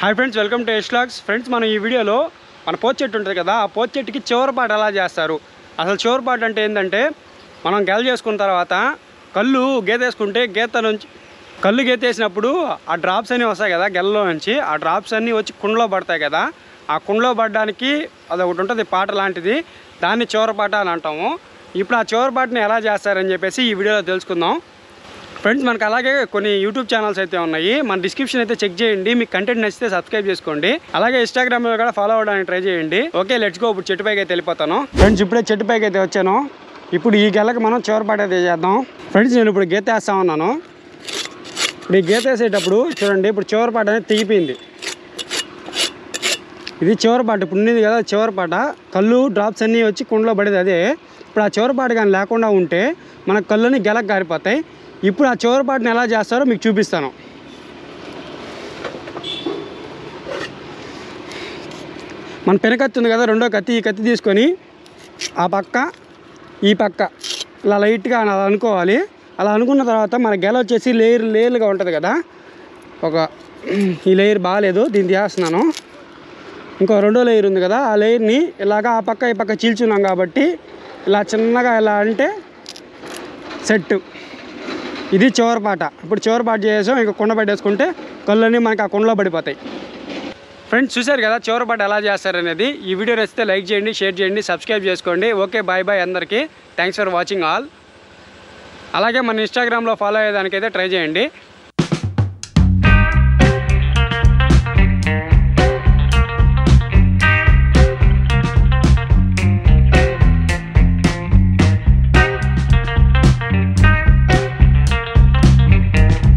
hi friends welcome to ఎస్లాగ్స్ friends మనం ఈ వీడియోలో మన పోత్ చెట్టు ఉంటుంది కదా ఆ పోత్ చెట్టుకి చివరిపాటు ఎలా చేస్తారు అసలు చివరిపాటు అంటే ఏంటంటే మనం గెల చేసుకున్న తర్వాత కళ్ళు గీతేసుకుంటే గీత నుంచి కళ్ళు గీతేసినప్పుడు ఆ డ్రాప్స్ అన్నీ వస్తాయి కదా గెలలో నుంచి ఆ డ్రాప్స్ అన్నీ వచ్చి కుండలో పడతాయి కదా ఆ కుండలో పడడానికి అది ఒకటి ఉంటుంది పాట లాంటిది దాన్ని చివరిపాట అని అంటాము ఇప్పుడు ఆ చివరిపాటని ఎలా చేస్తారని చెప్పేసి ఈ వీడియోలో తెలుసుకుందాం ఫ్రెండ్స్ మనకు అలాగే కొన్ని యూట్యూబ్ ఛానల్స్ అయితే ఉన్నాయి మన డిస్క్రిప్షన్ అయితే చెక్ చేయండి మీకు కంటెంట్ నచ్చితే సబ్స్క్రైబ్ చేసుకోండి అలాగే ఇన్స్టాగ్రామ్ లో కూడా ఫాలో అవ్వడానికి ట్రై చేయండి ఓకే లెట్స్ గో ఇప్పుడు చెట్టు పైకి అయితే వెళ్ళిపోతాను ఫ్రెండ్స్ ఇప్పుడే చెట్టు పైకి అయితే వచ్చాను ఇప్పుడు ఈ గెలకి మనం చివరిపాట అయితే చేద్దాం ఫ్రెండ్స్ నేను ఇప్పుడు గీత వేస్తా ఉన్నాను ఇప్పుడు ఈ గీత వేసేటప్పుడు చూడండి ఇప్పుడు చివరిపాట అనేది తెగిపోయింది ఇది చివరిపాట ఇప్పుడు ఉన్నది కదా చివరిపాట కళ్ళు డ్రాప్స్ అన్నీ వచ్చి కుండలో పడేది అదే ఇప్పుడు ఆ చివరిపాట కానీ లేకుండా ఉంటే మన కళ్ళని గెలకు గారిపోతాయి ఇప్పుడు ఆ చివరిపాటని ఎలా చేస్తారో మీకు చూపిస్తాను మన పెనకత్తి ఉంది కదా రెండో కత్తి ఈ కత్తి తీసుకొని ఆ పక్క ఈ పక్క ఇలా లైట్గా అలా అనుకోవాలి అలా అనుకున్న తర్వాత మన గెల వచ్చేసి లేయర్ లేయర్లుగా ఉంటుంది కదా ఒక ఈ లేయర్ బాగాలేదు దీన్ని తీస్తున్నాను ఇంకో రెండో లేయర్ ఉంది కదా ఆ లేయర్ని ఇలాగా ఆ పక్క ఈ పక్క చీల్చున్నాం కాబట్టి ఇలా చిన్నగా ఇలా అంటే సెట్ ఇది చివరిపాట ఇప్పుడు చివరిపాట చేసాం ఇంకా కుండ పెట్టేసుకుంటే కళ్ళన్నీ మనకి ఆ కుండలో పడిపోతాయి ఫ్రెండ్స్ చూశారు కదా చివరిపాట ఎలా చేస్తారనేది ఈ వీడియో నచ్చితే లైక్ చేయండి షేర్ చేయండి సబ్స్క్రైబ్ చేసుకోండి ఓకే బాయ్ బాయ్ అందరికీ థ్యాంక్స్ ఫర్ వాచింగ్ ఆల్ అలాగే మన ఇన్స్టాగ్రామ్లో ఫాలో అయ్యేదానికైతే ట్రై చేయండి